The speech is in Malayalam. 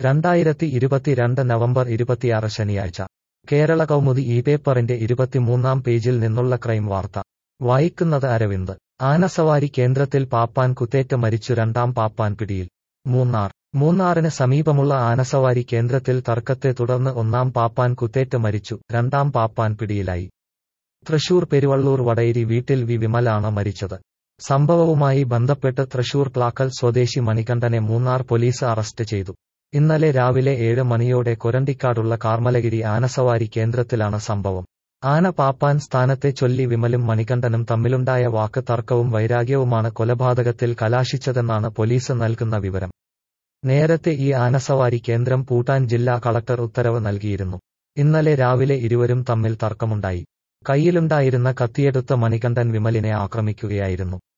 രണ്ടായിരത്തി ഇരുപത്തിരണ്ട് നവംബർ ഇരുപത്തിയാറ് ശനിയാഴ്ച കേരള കൗമുദി ഈ പേപ്പറിന്റെ ഇരുപത്തിമൂന്നാം പേജിൽ നിന്നുള്ള ക്രൈം വാർത്ത വായിക്കുന്നത് അരവിന്ദ് ആനസവാരി കേന്ദ്രത്തിൽ പാപ്പാൻ കുത്തേറ്റ് മരിച്ചു രണ്ടാം പാപ്പാൻ പിടിയിൽ മൂന്നാർ മൂന്നാറിന് സമീപമുള്ള ആനസവാരി കേന്ദ്രത്തിൽ തർക്കത്തെ തുടർന്ന് ഒന്നാം പാപ്പാൻ കുത്തേറ്റ് മരിച്ചു രണ്ടാം പാപ്പാൻ പിടിയിലായി തൃശൂർ പെരുവള്ളൂർ വടേരി വീട്ടിൽ വി വിമലാണ് മരിച്ചത് സംഭവവുമായി ബന്ധപ്പെട്ട് തൃശൂർ പ്ലാക്കൽ സ്വദേശി മണികണ്ഠനെ മൂന്നാർ പോലീസ് അറസ്റ്റ് ചെയ്തു ഇന്നലെ രാവിലെ ഏഴ് മണിയോടെ കൊരണ്ടിക്കാടുള്ള കാർമലഗിരി ആനസവാരി കേന്ദ്രത്തിലാണ് സംഭവം ആന പാപ്പാൻ സ്ഥാനത്തെ ചൊല്ലി വിമലും മണികണ്ഠനും തമ്മിലുണ്ടായ വാക്ക് തർക്കവും വൈരാഗ്യവുമാണ് കൊലപാതകത്തിൽ കലാശിച്ചതെന്നാണ് പോലീസ് നൽകുന്ന വിവരം നേരത്തെ ഈ ആനസവാരി കേന്ദ്രം പൂട്ടാൻ ജില്ലാ കളക്ടർ ഉത്തരവ് നൽകിയിരുന്നു ഇന്നലെ രാവിലെ ഇരുവരും തമ്മിൽ തർക്കമുണ്ടായി കയ്യിലുണ്ടായിരുന്ന കത്തിയെടുത്ത മണികണ്ഠൻ വിമലിനെ ആക്രമിക്കുകയായിരുന്നു